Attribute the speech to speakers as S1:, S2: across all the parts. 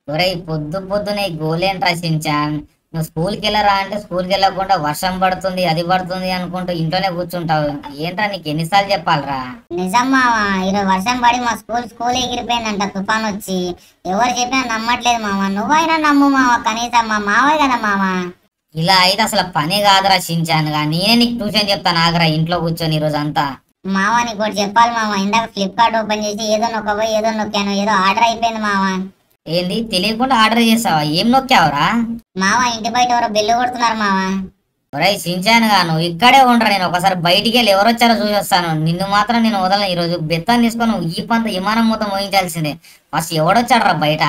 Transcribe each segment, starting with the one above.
S1: ఒరేయ్ పొద్దు పొద్దునే ఈ గోలేంట్రా సించాన్ నువ్వు స్కూల్కి వెళ్ళరా అంటే స్కూల్కి వెళ్ళకుండా వర్షం పడుతుంది అది పడుతుంది అనుకుంటూ ఇంట్లోనే కూర్చుంటావు ఏంట్రా నీకు ఎన్నిసార్లు చెప్పాలరా
S2: నిజం మావా ఈరోజు వర్షం పడి మా స్కూల్ స్కూల్ ఎగిరిపోయిందంట తుఫాన్ వచ్చి ఎవరు చెప్పినా నమ్మట్లేదు మావా నువ్వైనా నమ్ము మావా కనీసం మా మావయ్య కదా మావా
S1: ఇలా అయితే అసలు పని కాదురా సించానుగా నేనే నీకు ట్యూషన్ చెప్తాను ఆగరా ఇంట్లో కూర్చొని ఈ రోజు అంతా
S2: మావా నీకు ఒకటి చెప్పాలి మావా ఇందాక ఫ్లిప్కార్ట్ ఓపెన్ చేసి ఏదో నొక్కబోయి ఏదో నొక్కాను ఏదో ఆర్డర్ అయిపోయింది మావా
S1: ఏంది తెలియకుండా ఆర్డర్ చేసావా ఏం నొక్కావురా
S2: మావా ఇంటి బయట ఎవరో బిల్లు కొడుతున్నారు మావా
S1: ఒరేయ్ సించానుగా నువ్వు ఇక్కడే ఉండరా నేను ఒకసారి బయటికి వెళ్ళి ఎవరు వచ్చారో చూసి వస్తాను నిన్ను మాత్రం నేను వదలను ఈ రోజు బెత్తాన్ని తీసుకొని నువ్వు ఈ పంత విమానం మొత్తం మోయించాల్సిందే ఫస్ట్ ఎవడొచ్చాడ్రా బయట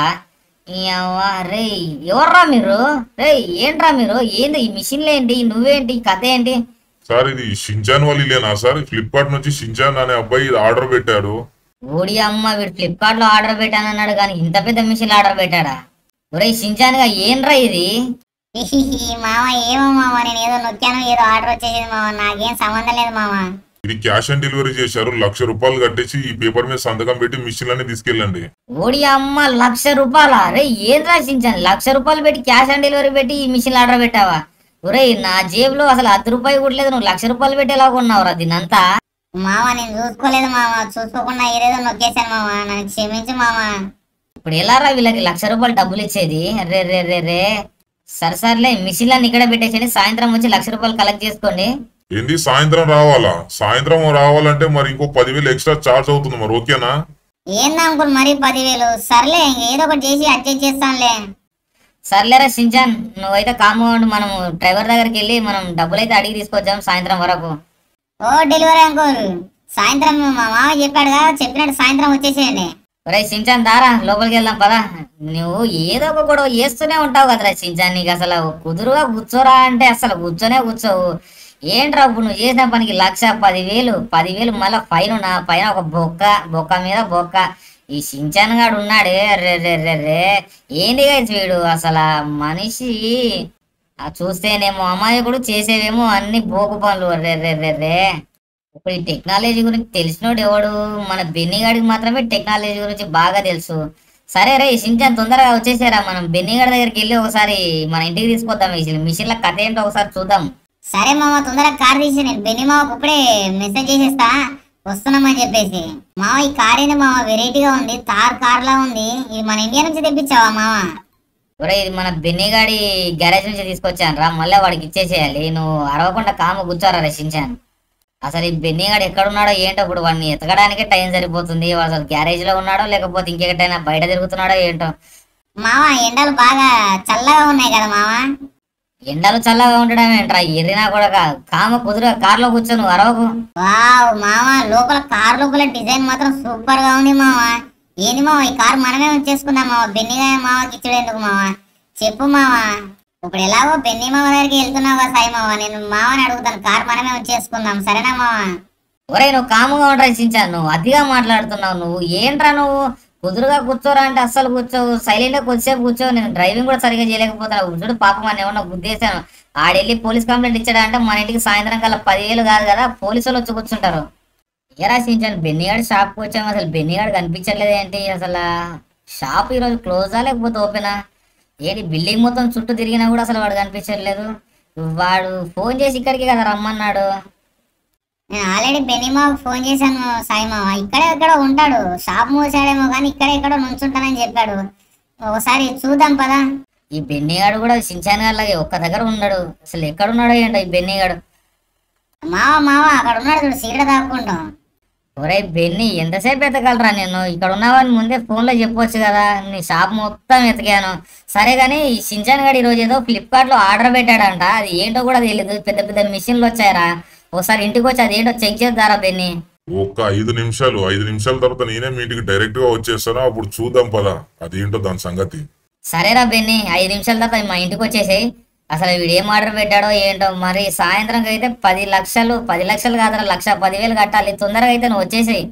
S1: రే ఎవర్రా మీరు రే ఏంట్రా మీరు ఏంది ఈ మిషన్లు ఏంటి నువ్వేంటి ఈ కథ ఏంటి
S3: సార్ ఇది షించాన్ వాళ్ళు లేనా సార్ ఫ్లిప్కార్ట్ నుంచి షించాన్ అనే అబ్బాయి ఇది ఆర్డర్ పెట్టాడు
S1: ఓడి అమ్మ వీడు ఫ్లిప్కార్ట్ లో ఆర్డర్ పెట్టానన్నాడు కానీ ఇంత పెద్ద మిషన్ ఆర్డర్ పెట్టాడా ఒరేయ్ సించానుగా ఏంట్రా ఇది
S2: హిహిహి, మావా ఏమో మావా నేను ఏదో నొక్కాను ఏదో ఆర్డర్ వచ్చేసింది మావా నాకేం సంబంధం లేదు మావా
S3: ఇది క్యాష్ ఆన్ డెలివరీ చేశారు లక్ష రూపాయలు కట్టేసి ఈ పేపర్ మీద సంతకం పెట్టి మిషన్లన్నీ తీసుకెళ్ళండి
S1: ఓడి అమ్మ లక్ష రూపాయల రే ఏం రాసించాను లక్ష రూపాయలు పెట్టి క్యాష్ ఆన్ డెలివరీ పెట్టి ఈ మిషన్ ఆర్డర్ పెట్టావా ఒరేయ్ నా జేబులో అసలు అర్ధ రూపాయి కూడా లేదు నువ్వు లక్ష రూపాయలు పెట్టి ఎలా కొన్నావురా దీనంతా
S2: మావా నేను చూసుకోలేదు మావా చూసుకోకుండా ఏదేదో నొక్కేశాను మావా నన్ను క్షమించు మావా
S1: ఇప్పుడు ఎలారా వీళ్ళకి లక్ష రూపాయలు డబ్బులు ఇచ్చేది రే రే రే రే సరే సర్లే మిషన్లన్నీ ఇక్కడ పెట్టేసి సాయంత్రం వచ్చి లక్ష రూపాయలు కలెక్ట్ చేసుకోండి
S3: ఏంది సాయంత్రం రావాలా సాయంత్రం రావాలంటే మరి ఇంకో పదివేలు ఎక్స్ట్రా చార్జ్ అవుతుంది మరి ఓకేనా
S2: ఏంది అంకుల్ మరీ పదివేలు సర్లే ఇంక ఏదో ఒకటి చేసి అడ్జస్ట్ చేస్తానులే
S1: సర్లేరా సించాన్ నువ్వైతే కాము ఉండు. మనము డ్రైవర్ దగ్గరికి వెళ్ళి మనం డబ్బులు అయితే అడిగి తీసుకొచ్చాం సాయంత్రం వరకు
S2: ఓ డెలివరీ అంకుల్ సాయంత్రం మా మామ చెప్పాడు కదా చెప్పినట్టు సాయంత్రం వచ్చేసేయండి
S1: ఒరేయ్ సించాన్ దారా లోపలికి వెళ్దాం పదా నువ్వు ఏదో ఒక గొడవ చేస్తూనే ఉంటావు కదరా సించాన్ నీకు అసలు కుదురుగా కూర్చోరా అంటే అసలు కూర్చోనే కూర్చోవు ఏంట్రా ఇప్పుడు నువ్వు చేసిన పనికి లక్ష పదివేలు పదివేలు మళ్ళీ ఫైన్ నా పైన ఒక బొక్క బొక్క మీద బొక్క ఈ సించాన్ గాడు ఉన్నాడే రే రే రే రే ఏంది guys వీడు అసలు మనిషి ఆ చూస్తేనేమో అమాయకుడు చేసేవేమో అన్ని బోకు పనులు రే రే రే రే ఇప్పుడు ఈ టెక్నాలజీ గురించి తెలిసినోడు ఎవడు మన బెన్నిగాడికి మాత్రమే టెక్నాలజీ గురించి బాగా తెలుసు సరే రే సించాన్ తొందరగా వచ్చేసారా మనం బెన్నిగాడి దగ్గరికి వెళ్ళి ఒకసారి మన ఇంటికి తీసుకొద్దాం ఈ మిషన్ల కథ ఏంటో ఒకసారి చూద్దాం
S2: సరే మామ తొందరగా కార్ తీసి నేను బెన్ని మామకు ఇప్పుడే మెసేజ్ చేసేస్తా వస్తున్నామని చెప్పేసి మామ ఈ కార్ ఏంది మామ వెరైటీగా ఉంది తార్ కార్ లా ఉంది ఇది మన ఇండియా నుంచి తెప్పించావా మామ
S1: ఒరే ఇది మన బెన్నిగాడి గ్యారేజ్ నుంచి తీసుకొచ్చాను రా మళ్ళీ వాడికి ఇచ్చేసేయాలి నువ్వు అరవకుండా కాము కూర్చోరా రే సించాన్ అసలు ఈ బెన్నిగాడు ఎక్కడున్నాడో ఏంటో ఇప్పుడు వాడిని ఎతకడానికే టైం సరిపోతుంది వాడు అసలు గ్యారేజ్ లో ఉన్నాడో లేకపోతే ఇంకెక్కడైనా బయట తిరుగుతున్నాడో ఏంటో
S2: మామ ఎండలు బాగా చల్లగా ఉన్నాయి కదా మామ
S1: ఎండలు చల్లగా ఉండడం ఏంట్రా ఎర్రినా కూడా కా- కామ కుదురుగా కార్లో కూర్చొని అరవకు
S2: వావ్ మామ లోపల కార్ లోపల డిజైన్ మాత్రం సూపర్ గా ఉంది మామ ఏంది మామ ఈ కార్ మనమే ఉంచేసుకుందాం మామ బెన్నిగా మామకి ఇచ్చుడు ఎందుకు మామ చెప్పు మామ ఇప్పుడు ఎలాగో బెన్ని మామ దగ్గరికి వెళ్తున్నావు కదా సాయి మామ నేను మామని అడుగుతాను కార్ మనమే ఉంచేసుకుందాం సరేనా మామ
S1: ఒరే నువ్వు కాముగా ఉండరా సించాను నువ్వు అతిగా మాట్లాడుతున్నావు నువ్వు ఏంట్రా నువ్వు కుదురుగా కూర్చోరా అంటే అస్సలు కూర్చోవు సైలెంట్ గా కొద్దిసేపు కూర్చో నేను డ్రైవింగ్ కూడా సరిగా చేయలేకపోతున్నా చూడు పాపం అని ఏమన్నా గుద్దేశాను ఆడెళ్ళి పోలీస్ కంప్లైంట్ ఇచ్చాడంటే మన ఇంటికి సాయంత్రం కల్లా పదివేలు కాదు కదా పోలీసు వాళ్ళు వచ్చి కూర్చుంటారు ఏరా సించాను బెన్నిగాడు షాప్కి వచ్చాము అసలు బెన్నిగాడు కనిపించట్లేదు ఏంటి అసలు షాప్ ఈరోజు క్లోజా లేకపోతే ఓపెనా ఏంటి బిల్డింగ్ మొత్తం చుట్టూ తిరిగినా కూడా అసలు వాడు కనిపించట్లేదు వాడు ఫోన్ చేసి ఇక్కడికి కదా రమ్మన్నాడు
S2: నేను ఆల్రెడీ బెన్ని మామకు ఫోన్ చేశాను సాయి మామ ఇక్కడే ఎక్కడో ఉంటాడు షాప్ మూసాడేమో కానీ ఇక్కడ ఎక్కడో నుంచుంటానని చెప్పాడు ఒకసారి చూద్దాం పదా
S1: ఈ బెన్నిగాడు కూడా సించాన్ గారిలాగే ఒక్క దగ్గర ఉన్నాడు అసలు ఎక్కడున్నాడో ఏంటో ఈ బెన్నిగాడు
S2: మావ మావ అక్కడ ఉన్నాడు చూడు సీడ దాక్కుంటాం
S1: ఒరే బెన్ని ఎంతసేపు ఎతగలరా నేను ఇక్కడ ఉన్నావని ముందే ఫోన్లో చెప్పొచ్చు కదా నీ షాప్ మొత్తం ఎతికాను సరే కానీ ఈ సించాన్ గారు ఈరోజు ఏదో ఫ్లిప్కార్ట్లో ఆర్డర్ పెట్టాడంట అది ఏంటో కూడా తెలియదు పెద్ద పెద్ద మిషన్లు వచ్చాయరా ఒకసారి ఇంటికి వచ్చి అది ఏంటో చెక్ చేద్దారా బెన్ని
S3: ఒక్క ఐదు నిమిషాలు ఐదు నిమిషాల తర్వాత నేనే మీ ఇంటికి డైరెక్ట్ గా వచ్చేస్తాను అప్పుడు చూద్దాం పదా అదేంటో దాని సంగతి
S1: సరేరా బెన్ని ఐదు నిమిషాల తర్వాత మా ఇంటికి వచ్చేసాయి అసలు వీడు ఏం ఆర్డర్ పెట్టాడో ఏంటో మరి సాయంత్రం అయితే పది లక్షలు పది లక్షలు కాదురా లక్ష పదివేలు కట్టాలి తొందరగా అయితే నువ్వు వచ్చేసాయి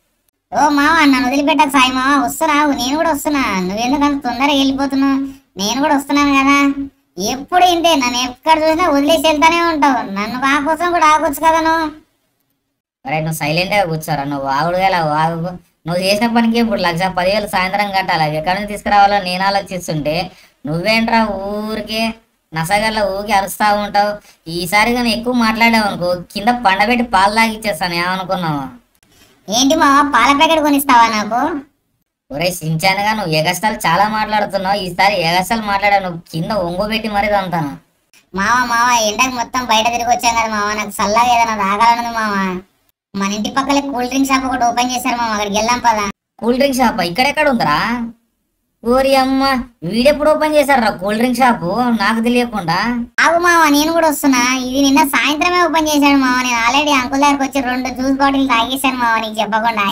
S2: ఓ మావ నన్ను వదిలిపెట్టకు సాయి మావ వస్తున్నావు నేను కూడా వస్తున్నా నువ్వెందుకు అంత తొందరగా వెళ్ళిపోతున్నావు నేను కూడా వస్తున్నాను కదా ఎప్పుడు ఇంతే నన్ను ఎక్కడ చూసినా వదిలేసి వెళ్తానే ఉంటావు నన్ను ఆ కోసం కూడా ఆగొచ్చు కదా నువ్వు
S1: అరే నువ్వు సైలెంట్ గా కూర్చోరా నువ్వు వాగుడుగా ఇలా వాగు నువ్వు చేసిన పనికి ఇప్పుడు లక్ష పదివేలు సాయంత్రం కట్టాలి అవి ఎక్కడి నుంచి తీసుకురావాలో నేను ఆలోచిస్తుంటే నువ్వేంట్రా ఊరికే నసగల్ల ఊరికి అరుస్తా ఉంటావు ఈసారి కానీ ఎక్కువ మాట్లాడావు అనుకో కింద పండబెట్టి పాలు తాగిచ్చేస్తాను ఏమనుకున్నావు
S2: ఏంటి మామ పాల ప్యాకెట్ కొనిస్తావా నాకు
S1: ఒరే సించానుగా నువ్వు ఎగస్టాలు చాలా మాట్లాడుతున్నావు ఈసారి ఎగస్టాలు మాట్లాడావు నువ్వు కింద ఒంగోబెట్టి మరీ అంతాను
S2: మామ మామ ఎండకు మొత్తం బయట తిరిగి వచ్చాం కదా మామ నాకు చల్లగా ఏదైనా తాగాలనుంది మామ మన ఇంటి పక్కలే కూల్ డ్రింక్ షాప్ ఒకటి ఓపెన్ చేశారు మామ అక్కడికి వెళ్ళాం పదా
S1: కూల్ డ్రింక్ షాప్ ఇక్కడెక్కడ ఉందిరా ఓరి అమ్మ వీడెప్పుడు ఓపెన్ చేశారా కూల్ డ్రింక్ షాపు నాకు తెలియకుండా
S2: ఆగు మామ నేను కూడా వస్తున్నా ఇది నిన్న సాయంత్రమే ఓపెన్ చేశాడు మామ నేను ఆల్రెడీ అంకుల్ దగ్గరకు వచ్చి రెండు జ్యూస్ బాటిల్ తాగేశాను మామ నీకు చెప్పకుండా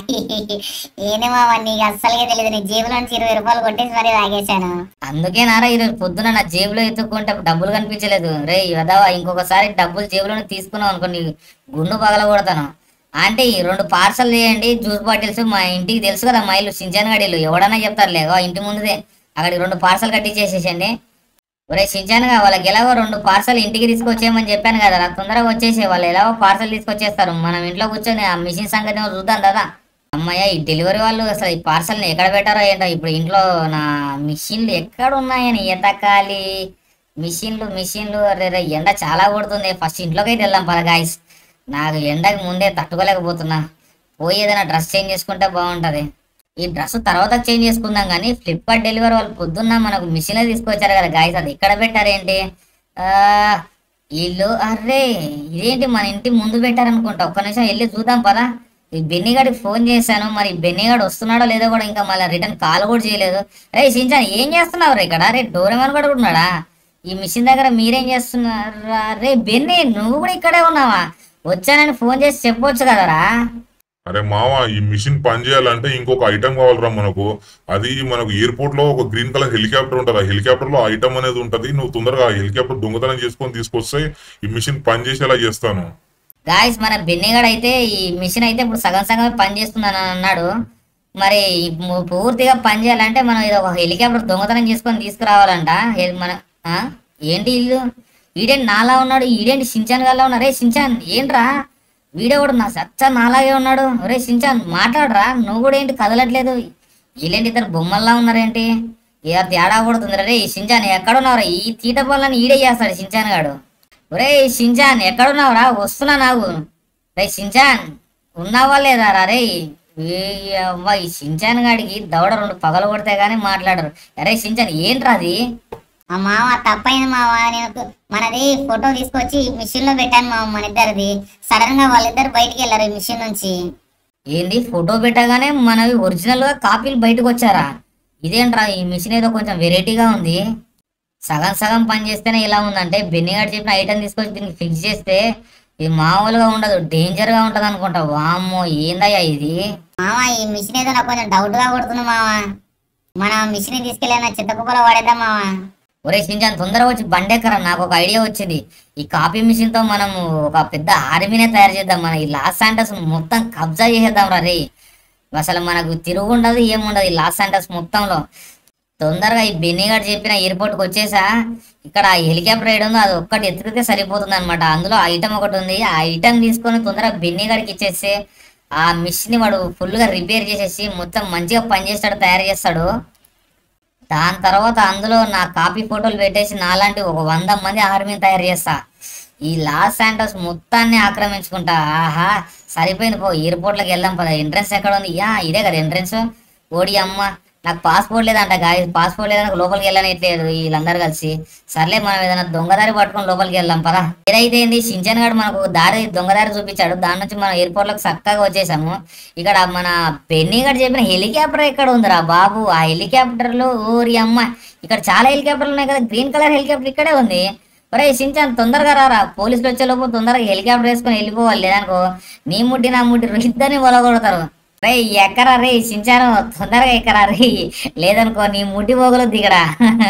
S2: ఏంది మామ నీకు అస్సలుగా తెలియదు నీ జేబులో నుంచి ఇరవై రూపాయలు కొట్టేసి మరీ తాగేశాను
S1: అందుకే నారా ఈరోజు పొద్దున నా జేబులో ఎత్తుక్కుంటే డబ్బులు కనిపించలేదు రే యదవా ఇంకొకసారి డబ్బులు జేబులో తీసుకున్నావు అనుకో నీ గుండు పగల కొడతాను అంటే ఈ రెండు పార్సల్ చేయండి జ్యూస్ బాటిల్స్ మా ఇంటికి తెలుసు కదా మా ఇల్లు సించాన్ గడిలు ఎవడన్నా చెప్తారు లేగో ఇంటి ముందుదే అక్కడికి రెండు పార్సల్ కట్టించేసేసండి ఒరే సించానుగా వాళ్ళకి ఎలాగో రెండు పార్సల్ ఇంటికి తీసుకొచ్చేయమని చెప్పాను కదా రా తొందరగా వచ్చేసే వాళ్ళు ఎలాగో పార్సల్ తీసుకొచ్చేస్తారు మనం ఇంట్లో కూర్చొని ఆ మిషన్ సంగతి ఏమో చూద్దాం కదా అమ్మయ్య ఈ డెలివరీ వాళ్ళు అసలు ఈ పార్సల్ని ఎక్కడ పెట్టారో ఏంటో ఇప్పుడు ఇంట్లో నా మిషన్లు ఎక్కడ ఉన్నాయని ఎతకాలి మిషన్లు మిషన్లు అరే రే, ఎండ చాలా కొడుతుంది ఫస్ట్ ఇంట్లోకి అయితే వెళ్దాం పద గాయస్ నాకు ఎండకి ముందే తట్టుకోలేకపోతున్నా పోయి ఏదైనా డ్రెస్ చేంజ్ చేసుకుంటే బాగుంటది ఈ డ్రెస్ తర్వాత చేంజ్ చేసుకుందాం కానీ ఫ్లిప్కార్ట్ డెలివరీ వాళ్ళు పొద్దున్న మనకు మిషన్లో తీసుకొచ్చారు కదా గాయస్ అది ఎక్కడ పెట్టారేంటి ఆ, వీళ్ళు అర్రే ఇదేంటి మన ఇంటి ముందు పెట్టారనుకుంటా ఒక్క నిమిషం వెళ్ళి చూద్దాం పదా ఈ బెన్నిగాడికి ఫోన్ చేశాను మరి బెన్నిగాడు వస్తున్నాడో లేదో కూడా ఇంకా మళ్ళీ రిటర్న్ కాల్ కూడా చేయలేదు రే సించాన్ ఏం చేస్తున్నావు రే ఇక్కడ రే డోరేమన్ కూడా ఉన్నాడా ఈ మిషన్ దగ్గర మీరేం చేస్తున్నారా రే బెన్ని నువ్వు కూడా ఇక్కడే ఉన్నావా వచ్చానని ఫోన్ చేసి చెప్పొచ్చు కదరా
S3: అరే మామ ఈ మిషన్ పని చేయాలంటే ఇంకొక ఐటమ్ కావాలరా మనకు అది మనకు ఎయిర్పోర్ట్ లో ఒక గ్రీన్ కలర్ హెలికాప్టర్ ఉంటుంది ఆ హెలికాప్టర్ లో ఐటమ్ అనేది ఉంటది నువ్వు తొందరగా ఆ హెలికాప్టర్ దొంగతనం చేసుకొని తీసుకొస్తే ఈ మిషన్ పని చేసేలా చేస్తాను
S1: గాయస్ మన బెన్నిగాడు అయితే ఈ మిషన్ అయితే ఇప్పుడు సగం సగం పని చేస్తుందని అన్నాడు మరి ము- పూర్తిగా పని చేయాలంటే మనం ఇది ఒక హెలికాప్టర్ దొంగతనం చేసుకొని తీసుకురావాలంట హెల్- మన ఆ? ఏంటి ఇల్లు ఈడేంటి నాలా ఉన్నాడు ఈడేంటి సించాన్ గల్లా ఉన్నాడు రే సించాన్ ఏంట్రా వీడెవడు నా సచ్చ నాలాగే ఉన్నాడు రే సించాన్ మాట్లాడరా నువ్వు కూడా ఏంటి కదలట్లేదు వీళ్ళేంటి ఇద్దరు బొమ్మల్లా ఉన్నారేంటి ఏదో తేడా కొడుతుంది రే సించాన్ ఎక్కడున్నావురా ఈ తీట పనులని ఈడే చేస్తాడు సించాన్ గాడు ఒరే షించాన్ ఎక్కడున్నావురా వస్తున్నా నాకు రే షించాన్ ఉన్నావా లేదా రా రే ఈ అవ్వ, ఈ షించాన్ గాడికి దవడ రెండు పగలు కొడితే గానీ మాట్లాడరు అరే షించాన్ ఏంట్రా అది
S2: ఆ మామ తప్పైంది మామ నేను మనది ఫోటో తీసుకొచ్చి మిషన్ లో పెట్టాను మామ మన ఇద్దరిది సడన్ గా వాళ్ళిద్దరు బయటికి వెళ్ళారు ఈ మిషన్ నుంచి
S1: ఏంది ఫోటో పెట్టగానే మనవి ఒరిజినల్ గా కాపీలు బయటకు వచ్చారా ఇదేంట్రా ఈ మిషన్ ఏదో కొంచెం వెరైటీగా ఉంది సగం సగం పని చేస్తేనే ఇలా ఉందంటే బెన్నిగాడు చెప్పిన ఐటమ్ తీసుకొచ్చి దీనికి ఫిక్స్ చేస్తే ఇది మామూలుగా ఉండదు డేంజర్ గా ఉంటది అనుకుంటా వామ్మో ఏందయ్యా ఇది
S2: మామ ఈ మిషన్ ఏదో నాకు కొంచెం డౌట్ గా కొడుతుంది మామ మన మిషన్ తీసుకెళ్ళిన చిత్తకుప్పలో వాడేద్దాం మామ
S1: ఒరే సింజాన్ తొందరగా వచ్చి బండెక్కరా నాకు ఒక ఐడియా వచ్చింది ఈ కాపీ మిషన్ తో మనము ఒక పెద్ద ఆర్మీనే తయారు చేద్దాం మన ఈ లాస్ శాంటస్ మొత్తం కబ్జా చేసేద్దాం రా రే అసలు మనకు తిరుగు ఉండదు ఏముండదు ఈ లాస్ శాంటస్ మొత్తంలో తొందరగా ఈ బెన్నిగాడు చెప్పిన ఎయిర్పోర్ట్కి వచ్చేసా ఇక్కడ ఆ హెలికాప్టర్ ఏడు ఉందో అది ఒక్కటి ఎత్తుకితే సరిపోతుంది అనమాట అందులో ఐటమ్ ఒకటి ఉంది ఆ ఐటమ్ తీసుకొని తొందరగా బెన్నిగాడికి ఇచ్చేస్తే ఆ మిషన్ వాడు ఫుల్గా రిపేర్ చేసేసి మొత్తం మంచిగా పనిచేస్తాడు తయారు చేస్తాడు దాని తర్వాత అందులో నా కాపీ ఫోటోలు పెట్టేసి నాలాంటి ఒక వంద మంది ఆర్మీని తయారు చేస్తా ఈ లాస్ శాంటోస్ మొత్తాన్ని ఆక్రమించుకుంటా ఆహా సరిపోయింది పో ఎయిర్పోర్ట్లోకి వెళ్దాం పద ఎంట్రన్స్ ఎక్కడ ఉంది యా ఇదే కదా ఎంట్రన్స్ ఓడి అమ్మ నాకు పాస్పోర్ట్ లేదంట గాయ పాస్పోర్ట్ లేదని లోపలికి వెళ్ళనిట్లేదు వీళ్ళందరూ కలిసి సర్లే మనం ఏదైనా దొంగదారి పట్టుకొని లోపలికి వెళ్దాం పదా ఏదైతే ఏంది షించన్ గారు మనకు ఒక దారి దొంగదారి చూపించాడు దాని నుంచి మనం ఎయిర్పోర్ట్ లోకి చక్కగా వచ్చేసాము ఇక్కడ మన బెన్నీ గారు చెప్పిన హెలికాప్టర్ ఎక్కడ ఉందిరా బాబు ఆ హెలికాప్టర్ లో ఓరి అమ్మ ఇక్కడ చాలా హెలికాప్టర్లు ఉన్నాయి కదా గ్రీన్ కలర్ హెలికాప్టర్ ఇక్కడే ఉంది ఒరే షించాన్ తొందరగా రారా పోలీసులు వచ్చేలోపు తొందరగా హెలికాప్టర్ వేసుకొని వెళ్ళిపోవాలి లేదనుకో నీ ముడ్డి నా ముడ్డి ఇద్దరిని పొలగొడతారు రే ఎక్కరా రే షించాను తొందరగా ఎక్కరా రే లేదనుకో నీ ముడ్డి పోగలు దిగడా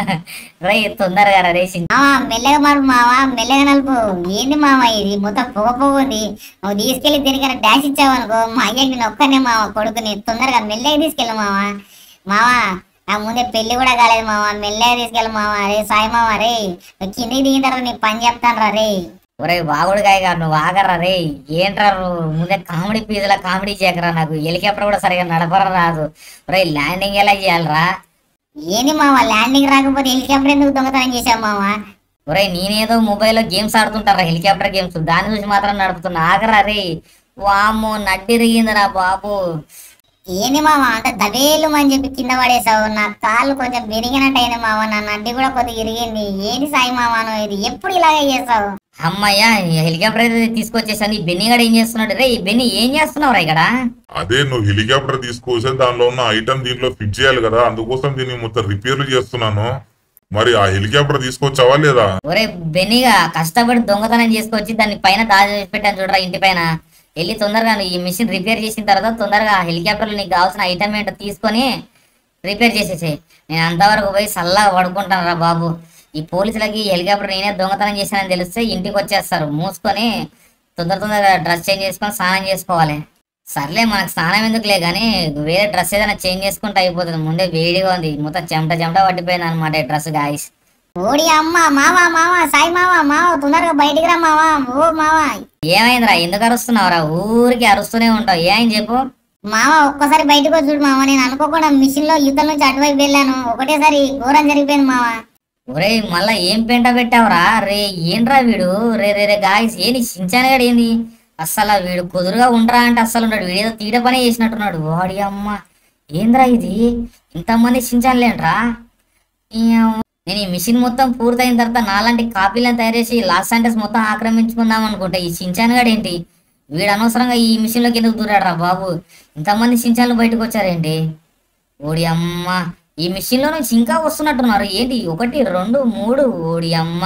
S1: రే తొందరగా రా రే షించాన్
S2: మామ మెల్లగా మారు మావా మెల్లగా నలుపు ఏంది మామ ఇది మొత్తం పొగ పొగ ఉంది నువ్వు తీసుకెళ్లి దీనికైనా డాష్ ఇచ్చావనుకో మా అయ్యకి నేను ఒక్కనే మామ కొడుకుని తొందరగా మెల్లగా తీసుకెళ్ళు మావా మావా నా ముందే పెళ్లి కూడా కాలేదు మావా మెల్లగా తీసుకెళ్ళు మావా రే సాయి మావా రే నువ్వు కిందికి దిగిన తర్వాత నీ పని చెప్తాను రా రే
S1: ఒరే వాగుడుగాయ నువ్వు ఆగరా రే ఏంట్రా నువ్వు ముందే కామెడీ పీజులా కామెడీ చేయకరా నాకు హెలికాప్టర్ కూడా సరిగా నడపరా రాదు ఒరే ల్యాండింగ్ ఎలా చేయాలరా
S2: ఏంది మామ ల్యాండింగ్ రాకపోతే హెలికాప్టర్ ఎందుకు దొంగతనం చేశావు మామ
S1: ఒరే నేనేదో మొబైల్లో గేమ్స్ ఆడుతుంటారా హెలికాప్టర్ గేమ్స్ దాన్ని చూసి మాత్రం నడుపుతున్నా ఆగరా రే వామ్మో నడ్డిరిగిందిరా బాబు
S2: ఏంది మామ అంత దబేలు అని చెప్పి కింద పడేసావు నా కాళ్ళు కొంచెం విరిగినట్టు అయింది మామ నా నడ్డి కూడా కొద్దిగా ఇరిగింది ఏంది సాయి మామ నువ్వు ఇది ఎప్పుడు ఇలాగే చేస్తావు
S1: అమ్మయ్యా ఈ హెలికాప్టర్ అయితే తీసుకొచ్చేసాను ఈ బెన్నీ గడ ఏం చేస్తున్నాడు రే ఈ బెన్నీ ఏం చేస్తున్నావురా ఇక్కడ
S3: అదే నువ్వు హెలికాప్టర్ తీసుకొస్తే దానిలో ఉన్న ఐటమ్ దీంట్లో ఫిట్ చేయాలి కదా అందుకోసం దీన్ని మొత్తం రిపేర్లు చేస్తున్నాను మరి ఆ హెలికాప్టర్ తీసుకొచ్చావా లేదా
S1: ఒరే బెన్నీగా కష్టపడి దొంగతనం చేసుకొచ్చి దాన్ని పైన దాచి పెట్టాను చూడరా ఇంటి పైన వెళ్ళి తొందరగా ఈ మిషన్ రిపేర్ చేసిన తర్వాత తొందరగా హెలికాప్టర్లో నీకు కావాల్సిన ఐటమ్ ఏంటో తీసుకొని రిపేర్ చేసేసే నేను అంతవరకు పోయి చల్లగా పడుకుంటాను రా బాబు ఈ పోలీసులకి ఈ హెలికాప్టర్ నేనే దొంగతనం చేశానని తెలిస్తే ఇంటికి వచ్చేస్తారు మూసుకొని తొందర తొందరగా డ్రెస్ చేంజ్ చేసుకొని స్నానం చేసుకోవాలి సర్లే మనకు స్నానం ఎందుకులే కానీ వేరే డ్రెస్ ఏదైనా చేంజ్ చేసుకుంటే అయిపోతుంది ముందే వేడిగా ఉంది మొత్తం చెమట చెమట పట్టిపోయింది అనమాట డ్రెస్ గాయస్
S2: ఓడి అమ్మ మామ మామ సాయి మామ మామ తొందరగా బయటికి రా మామ ఓ మామ
S1: ఏమైందిరా ఎందుకు అరుస్తున్నావురా ఊరికి అరుస్తూనే ఉంటావు ఏమని చెప్పు
S2: మామ ఒక్కసారి బయటకు వచ్చి చూడు మామ నేను అనుకోకుండా మిషన్ లో యుద్ధం నుంచి అటువైపు వెళ్ళాను ఒకటేసారి ఘోరం జరిగిపోయింది మామ
S1: ఒరేయ్ మళ్ళా ఏం పెంట పెట్టావురా రే ఏంట్రా వీడు రే రే రే గాయస్ ఏంది చించానగాడు ఏంది అస్సలు వీడు కుదురుగా ఉండరా అంటే అస్సలు ఉన్నాడు వీడేదో తీట పనే చేసినట్టున్నాడు వాడి అమ్మ ఏంద్రా ఇది ఇంతమంది చించానులేంట్రా ఈ అమ్మ. నేను ఈ మిషన్ మొత్తం పూర్తయిన తర్వాత నాలాంటి కాపీలను తయారు చేసి లాస్ సెంటర్స్ మొత్తం ఆక్రమించుకుందాం అనుకుంటా ఈ చించానగాడు ఏంటి వీడు అనవసరంగా ఈ మిషన్లోకి ఎందుకు దూరాడు బాబు ఇంతమంది చించాన్లు బయటకు వచ్చారేంటి ఓడి అమ్మ ఈ మిషన్ లో నుంచి ఇంకా వస్తున్నట్టున్నారు ఏంటి ఒకటి రెండు మూడు ఓడి అమ్మ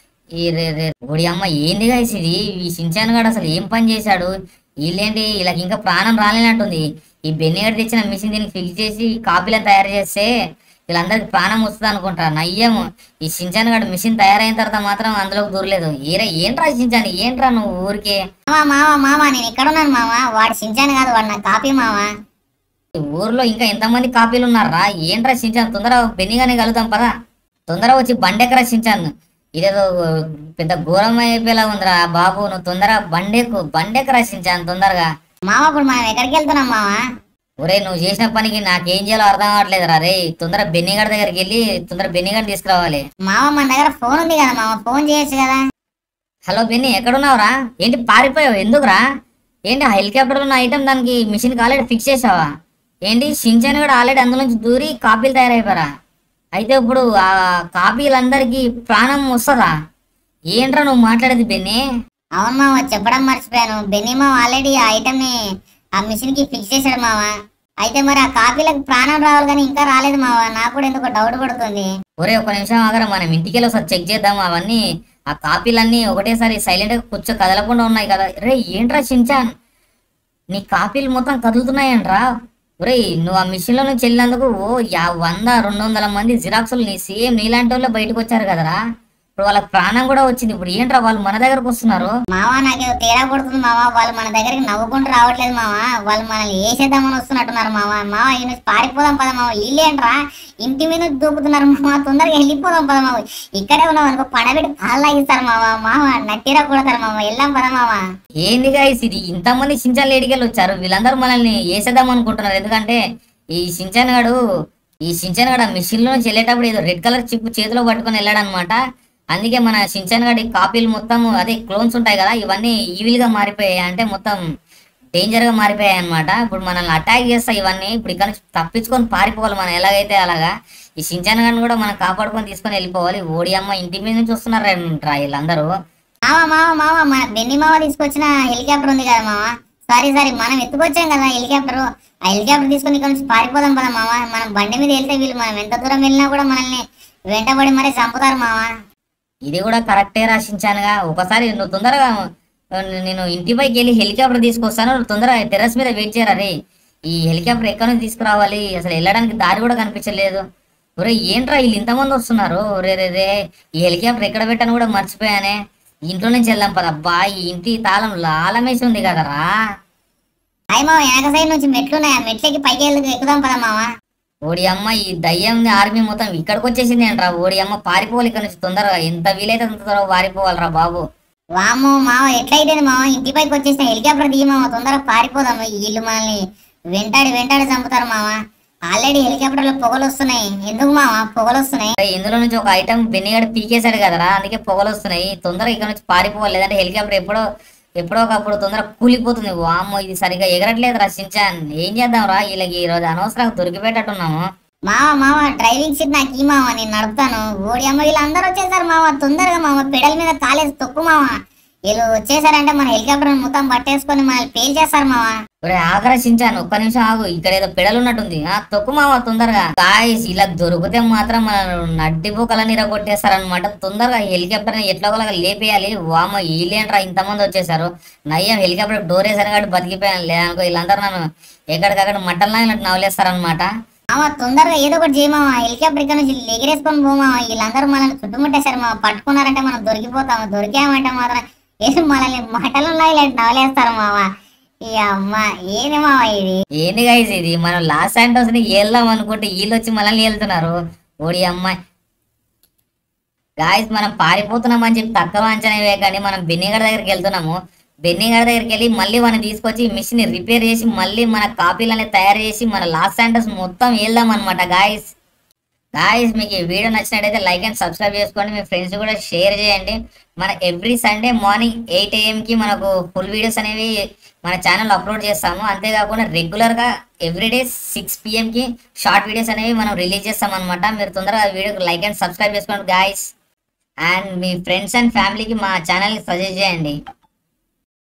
S1: ఈ రే రే ఓడి అమ్మ ఏంది guys ఇది ఈ సించాన్ గాడు అసలు ఏం పని చేశాడు వీళ్ళేంటి వీళ్ళకి ఇంకా ప్రాణం రాలేనట్టుంది ఈ బెన్నిగడ్ తెచ్చిన మిషన్ దీనికి ఫిల్ చేసి కాపీలను తయారు చేస్తే వీళ్ళందరికి ప్రాణం వస్తుంది అనుకుంటా నయ్యము ఈ సించాన్ గాడు మిషన్ తయారైన తర్వాత మాత్రం అందులోకి దూరలేదు ఏరా ఏంట్రా సించాన్ ఏంట్రా నువ్వు ఊరికే
S2: మామ మామ మామ నేను ఎక్కడున్నాను మామ వాడు సించాను కాదు వాడు నా కాపీ మామ
S1: ఈ ఊర్లో ఇంకా ఎంతమంది కాపీలు ఉన్నారా ఏంట్రా సించాన్ తొందర బెన్నిగానే కలుగుతాం పదా తొందర వచ్చి బండెక్కరా సించాన్ ఇదేదో పెద్ద ఘోరం అయిపోయేలా ఉందిరా బాబు నువ్వు తొందరగా బండెక్కు బండెక్కరా సించాన్ తొందరగా
S2: మామ ఇప్పుడు మనం ఎక్కడికి వెళ్తున్నాం మామ
S1: ఒరే నువ్వు చేసిన పనికి నాకేం చేయాలో అర్థం కావట్లేదురా రే తొందర బెన్నిగడ దగ్గరికి వెళ్ళి తొందర బెన్నిగడ తీసుకురావాలి
S2: మామ మన దగ్గర ఫోన్ ఉంది కదా మామ ఫోన్ చేయొచ్చు కదా
S1: హలో బెన్ని ఎక్కడున్నావురా ఏంటి పారిపోయావు ఎందుకురా ఏంటి ఆ హెలికాప్టర్ ఉన్న ఐటమ్ దానికి మిషన్ ఆల్రెడీ ఫిక్స్ చేసావా ఏంటి సించాన్ కూడా ఆల్రెడీ అందులోంచి దూరి కాపీలు తయారైపోయారా అయితే ఇప్పుడు ఆ కాపీలందరికీ ప్రాణం వస్తుందా ఏంట్రా నువ్వు మాట్లాడేది బెన్ని
S2: అవును మామ చెప్పడం మర్చిపోయాను బెన్నీ మామ ఆల్రెడీ ఆ ఐటమ్ ని ఆ మిషన్ కి ఫిక్స్ చేశాడు మామ అయితే మరి ఆ కాపీలకు ప్రాణం రావాలి కానీ ఇంకా రాలేదు మామ నాకు కూడా ఎందుకో డౌట్ పడుతుంది
S1: ఒరే ఒక నిమిషం ఆగరా మనం ఇంటికి వెళ్ళి ఒకసారి చెక్ చేద్దాం అవన్నీ ఆ కాపీలన్నీ ఒకటేసారి సైలెంట్ గా కూర్చో కదలకుండా ఉన్నాయి కదా రే ఏంట్రా చించాన్ నీ కాపీలు మొత్తం కదులుతున్నాయంట్రా ఒరే నువ్వు ఆ మిషన్ లో నుంచి వెళ్ళినందుకు ఓ యా వంద రెండు వందల మంది జిరాక్సులు నీ సేమ్ నీలాంటి వాళ్ళు బయటకు వచ్చారు కదరా ఇప్పుడు వాళ్ళకి ప్రాణం కూడా వచ్చింది ఇప్పుడు ఏంట్రా వాళ్ళు మన దగ్గరకు వస్తున్నారు
S2: మామ నాకేదో తేడా కొడుతుంది మామ వాళ్ళు మన దగ్గరికి నవ్వుకుంటూ రావట్లేదు మామ వాళ్ళు మనల్ని వేసేద్దామని వస్తున్నట్టున్నారు మామ మామ ఈ నుంచి పారిపోదాం పద మామ వీళ్ళేంట్రా ఇంటి మీద దూకుతున్నారు మామ తొందరగా వెళ్ళిపోదాం పద మామ ఇక్కడే ఉన్నాం అనుకో పడబెట్టి కాళ్ళు లాగిస్తారు మామ మామ నట్టిరా కొడతారు మామ వెళ్ళాం పద మామ
S1: ఏంది గాయస్ ఇది ఇంతమంది సించాన్ లేడికెళ్ళి వచ్చారు వీళ్ళందరూ మనల్ని వేసేద్దాం అనుకుంటున్నారు ఎందుకంటే ఈ సించాన్ గాడు ఈ సించాన్ గాడు ఆ మిషన్ లో నుంచి వెళ్ళేటప్పుడు ఏదో రెడ్ కలర్ చిప్ చేతిలో పట్టుకొని వెళ్ళాడు అనమాట అందుకే మన సించాన్ గాడి కాపీలు మొత్తం అదే క్లోన్స్ ఉంటాయి కదా ఇవన్నీ ఈవిల్ గా మారిపోయాయి అంటే మొత్తం డేంజర్ గా మారిపోయాయి అనమాట ఇప్పుడు మనల్ని అటాక్ చేస్తాయి ఇవన్నీ ఇప్పుడు ఇక్కడ నుంచి తప్పించుకొని పారిపోవాలి మనం ఎలాగైతే అలాగా ఈ సించాన్ గారిని కూడా మనం కాపాడుకొని తీసుకొని వెళ్ళిపోవాలి ఓడి అమ్మ ఇంటి మీద నుంచి వస్తున్నారా వీళ్ళందరూ
S2: మామ మామ మామ మన బెన్ని మామ తీసుకొచ్చిన హెలికాప్టర్ ఉంది కదా మామ సారీ సారీ మనం ఎత్తుకొచ్చాం కదా హెలికాప్టర్ ఆ హెలికాప్టర్ తీసుకొని ఇక్కడ నుంచి పారిపోదాం కదా మామ మనం బండి మీద వెళ్తే వీళ్ళు మనం ఎంత దూరం వెళ్ళినా కూడా మనల్ని వెంటబడి మరీ చంపుతారు మామ
S1: ఇది కూడా కరెక్టే రాసించానుగా ఒకసారి నువ్వు తొందరగా ఆ, నేను ఇంటి పైకి వెళ్ళి హెలికాప్టర్ తీసుకొస్తాను నువ్వు తొందరగా టెర్రస్ మీద వెయిట్ చేయరా రే ఈ హెలికాప్టర్ ఎక్కడి నుంచి తీసుకురావాలి అసలు వెళ్ళడానికి దారి కూడా కనిపించలేదు ఒరే ఏంట్రా వీళ్ళు ఇంతమంది వస్తున్నారు రే రే రే ఈ హెలికాప్టర్ ఎక్కడ పెట్టాను కూడా మర్చిపోయానే ఇంట్లో నుంచి వెళ్దాం పద అబ్బా ఈ ఇంటి తాళం లాలమేసి ఉంది కదరా
S2: హాయ్ మామ వెనక సైడ్ నుంచి మెట్లు ఉన్నాయి ఆ మెట్లకి పైకి వెళ్ళి ఎక్కుదాం పద మామ
S1: ఓడి అమ్మ ఈ దయ్యం ఆర్మీ మొత్తం ఇక్కడికి వచ్చేసింది అంటరా ఓడి అమ్మ పారిపోవాలి ఇక్కడ నుంచి తొందరగా ఎంత వీలైతే అంత త్వరగా పారిపోవాలిరా బాబు
S2: వామ్మో మావ ఎట్లయితే మావ ఇంటి పైకి వచ్చేసిన హెలికాప్టర్ దిగి మావ తొందరగా పారిపోదాము వీళ్ళు మనల్ని వెంటాడి వెంటాడి చంపుతారు మావ ఆల్రెడీ హెలికాప్టర్ లో పొగలు వస్తున్నాయి ఎందుకు మావ పొగలు వస్తున్నాయి
S1: అరే, ఇందులో నుంచి ఒక ఐటమ్ బెన్నిగాడు పీకేశాడు కదరా అందుకే పొగలు వస్తున్నాయి తొందరగా ఇక్కడ నుంచి పారిపోవాలి లేదంటే హెలికాప్టర్ ఎప్పుడో ఎప్పుడో ఒకప్పుడు తొందరగా కూలిపోతుంది వామ్మో ఇది సరిగ్గా ఎగరట్లేదురా సించాన్ ఏం చేద్దాం రా వీళ్ళకి ఈ రోజు అనవసరంగా దొరికిపెట్టట్టున్నాము
S2: మావ మావ డ్రైవింగ్ సీట్ నాకు ఈ మావ నేను నడుపుతాను ఓడి అమ్మ వీళ్ళందరూ వచ్చేసారు మావ తొందరగా మావ పెడల్ మీద కాలేసి తొక్కు మావ వీళ్ళు వచ్చేసారంటే మన హెలికాప్టర్ మొత్తం పట్టేసుకొని మనల్ని పేల్ చేస్తారు మావ
S1: ఒరే ఆగ్రా సించాన్ ఒక్క నిమిషం ఆగు ఇక్కడ ఏదో పెడలు ఉన్నట్టుంది ఆ తొక్కు మావా తొందరగా గాయస్ ఇలా దొరికితే మాత్రం మన నడ్డిపోకలని కొట్టేస్తారనమాట తొందరగా హెలికాప్టర్ ని ఎట్లా ఒకలాగా లేపేయాలి వామ వీళ్ళేంట్రా ఇంతమంది వచ్చేసారు నయ్యం హెలికాప్టర్ డోర్ వేసాను కాబట్టి బతికిపోయాను లేదనుకో వీళ్ళందరూ నన్ను ఎక్కడికక్కడ మట్టల్లా నవలేస్తారనమాట
S2: మామ తొందరగా ఏదో ఒకటి చేయమామ హెలికాప్టర్ ఇక్కడ నుంచి ఎగిరేసుకొని పోమామ వీళ్ళందరూ మనల్ని చుట్టుముట్టేశారు మామ పట్టుకున్నారంటే మనం దొరికిపోతాము దొరికామంటే మాత్రం ఏదో మనల్ని మటలలో ఇలాంటి నవలేస్తారు మామ ఈ అమ్మ ఏది మామ ఇది
S1: ఏంది గైస్ ఇది మనం లాస్ శాంటోస్ ని వెళ్దాం అనుకుంటే వీళ్ళు వచ్చి మనల్ని వెళ్తున్నారు ఓడి అమ్మాయి గాయస్ మనం పారిపోతున్నాం అని చెప్పి తక్కువ అంచనా వేయకండి మనం బెన్నిగడ దగ్గరికి వెళ్తున్నాము బెన్నిగడ దగ్గరికి వెళ్ళి మళ్ళీ మనం తీసుకొచ్చి మిషన్ రిపేర్ చేసి మళ్ళీ మన కాపీలు అనేది తయారు చేసి మన లాస్ శాంటోస్ మొత్తం వెళ్దాం అనమాట గాయస్ గాయస్ మీకు ఈ వీడియో నచ్చినట్టయితే లైక్ అండ్ సబ్స్క్రైబ్ చేసుకోండి మీ ఫ్రెండ్స్ కూడా షేర్ చేయండి మన ఎవ్రీ సండే మార్నింగ్ ఎయిట్ కి మనకు ఫుల్ వీడియోస్ అనేవి మన ఛానల్ అప్లోడ్ చేస్తాము అంతేకాకుండా రెగ్యులర్ గా ఎవ్రీడే సిక్స్ కి షార్ట్ వీడియోస్ అనేవి మనం రిలీజ్ చేస్తాం అనమాట మీరు తొందరగా వీడియోకి లైక్ అండ్ సబ్స్క్రైబ్ చేసుకోండి గాయస్ అండ్ మీ ఫ్రెండ్స్ అండ్ ఫ్యామిలీకి మా ఛానల్ని సజెస్ట్ చేయండి